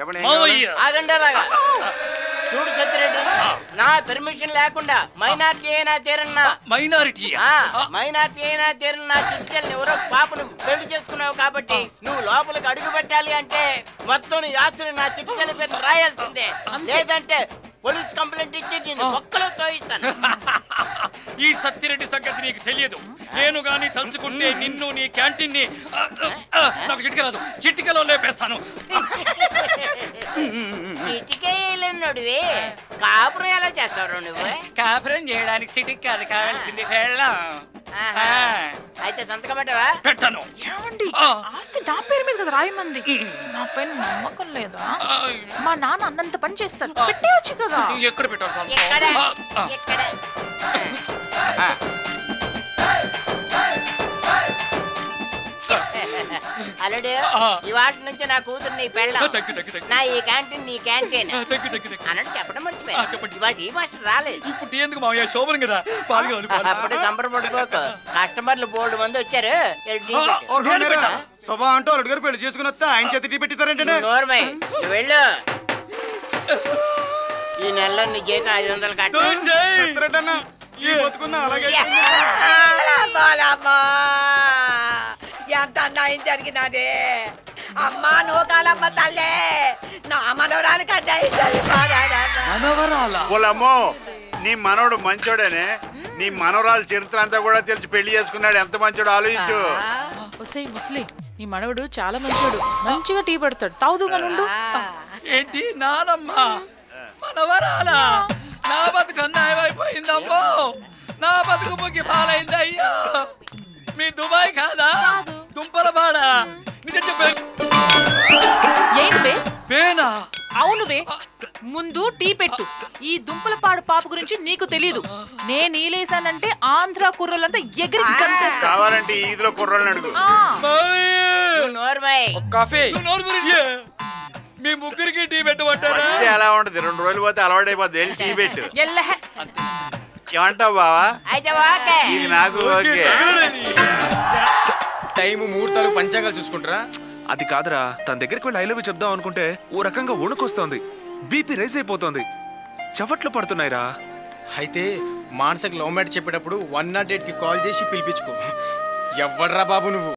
చెప్పండి ఏం కావాలి? మావయ్య ఆగండి అలాగా చూడు సత్యరెడ్డి నా పర్మిషన్ లేకుండా మైనార్టీ అయినా తీరన్నా మైనారిటీ ఆ, మైనార్టీ అయినా తీరని నా చిట్చెల్ని ఎవరో పాపను పెళ్లి చేసుకున్నావు కాబట్టి నువ్వు లోపలికి అడుగు పెట్టాలి అంటే మొత్తం నీ ఆస్తులు నా చిట్చెల్లి పేరు రాయాల్సిందే లేదంటే పోలీస్ కంప్లైంట్ ఇచ్చి నేను ఒక్కలో తోయిస్తాను ఈ సత్యరెడ్డి సంగతి నీకు తెలియదు నేను గాని తలుచుకుంటే నిన్ను నీ క్యాంటీన్ ని ఆ, ఆ, నాకు చిటిక రాదు చిటికలో లేపేస్తాను చిటికేయలేనుడివి కాపురం ఎలా చేస్తావు నువ్వు కాపురం చేయడానికి చిటిక్ కాదు కావాల్సింది వెళ్ళం ఆహా. అయితే సంతకం పెట్టవా పెట్టను ఏమండి ఆ. ఆస్తి నా పేరు మీద కదా రాయమంది నా పైన నమ్మకం లేదా ఆ, మా నాన్న అన్నంత పని చేస్తాడు పెట్టేయచ్చు కదా ఎక్కడ పెట్టాలి సంతకం? ఎక్కడ ఆ, ఆ. ఎక్కడ అల్లుడు ఆ. ఈ వాటి నుంచి నా కూతురు నీ పెళ్ళం తగ్గు తగ్గు తగ్గు నా ఈ క్యాంటీన్ నీ క్యాంటీన్ ఆ, తగ్గు తగ్గు తగ్గు అన్నట్టు చెప్పడం ఆ, మర్చిపోయా చెప్పండి. ఇవాళ ఈ మాస్టర్ రాలేదు ఇప్పుడు టీ ఎందుకు మావయ్య శోభనం కదా పాలు కావాలి, పాలు. అప్పుడే సంబరపడిపోకు కస్టమర్లు బోల్డ్ మంది వచ్చారు వెళ్ళి టీ ఆ, పెట్టు. ఊరుకోండి నేను మీరా? పెట్టాను. శుభ అంటూ అల్లుడు గారు పెళ్లి చేసుకుని వస్తే ఆయన చేతి టీ పెట్టిస్తారంటే నువ్వు నోర్మై నువ్వు వెళ్ళు ఈ నెలలో నీ జీతం ఐదు వందలు కట్టు నువ్వు చెయ్యి. అన్న ఈ బతుకున్నా అలాగే బాలమ్మా ఎంత అన్యాయం జరిగినది అమ్మా నువ్వు కాలమ్మ తల్లే నా మనవరాలకి అన్యాయం జరిగిపోదా మనవరాల ఓలమ్మో నీ మనవడు మంచోడేనే నీ మనవరాలు చరిత్ర అంతా కూడా తెలిసి పెళ్లి చేసుకున్నాడు ఎంత మంచోడు ఆలోచించు ఒసై ముస్లి నీ మనవడు చాలా మంచివాడు మంచిగా టీ పెడతాడు తాగుదుగా నుండు ఏంటి నానమ్మ మనవరాల నా బతుకు అన్యాయం అయిపోయిందమ్మో నా బతుకు ముగ్గి పాలైంది అయ్యో మీ దుబాయ్ కాదా దుంపల బాడ నిజం చెప్పే ఏంటి బే పేనా అవును బే ముందు టీ పెట్టు ఈ దుంపలపాడు పాప గురించి నీకు తెలియదు నేను ఈలేసానంటే ఆంధ్ర కుర్రలంతా ఎగిరి కనిపిస్తా కావాలంటే ఈ ఈదిలో కుర్రోళ్ళని అడుగు నువ్వు నోర్మై కాఫీ నువ్వు నోరు గురించి మీ ముగ్గురికి టీ పెట్టమంటారా ఫస్ట్ ఎలా ఉంటది రెండు రోజులు పోతే అలవాటైపోద్ది వెళ్ళి టీ పెట్టు ఎల్లహే ఏమంటావు బావా అయితే ఓకే ఇది నాకు ఓకే టైం ముహూర్తాలు పంచాంగాలు చూసుకుంటారా అది కాదురా తన దగ్గరికి వెళ్ళి ఐ లవ్ యూ చెప్దాం అనుకుంటే ఓ రకంగా వణుకొస్తోంది బీపీ రైజ్ అయిపోతోంది చవట్లు పడుతున్నాయిరా అయితే మానసకి లవ్ మ్యాట్ చెప్పేటప్పుడు వన్ నాట్ ఎయిట్ కి కాల్ చేసి పిలిపించుకో ఎవడ్రా బాబు నువ్వు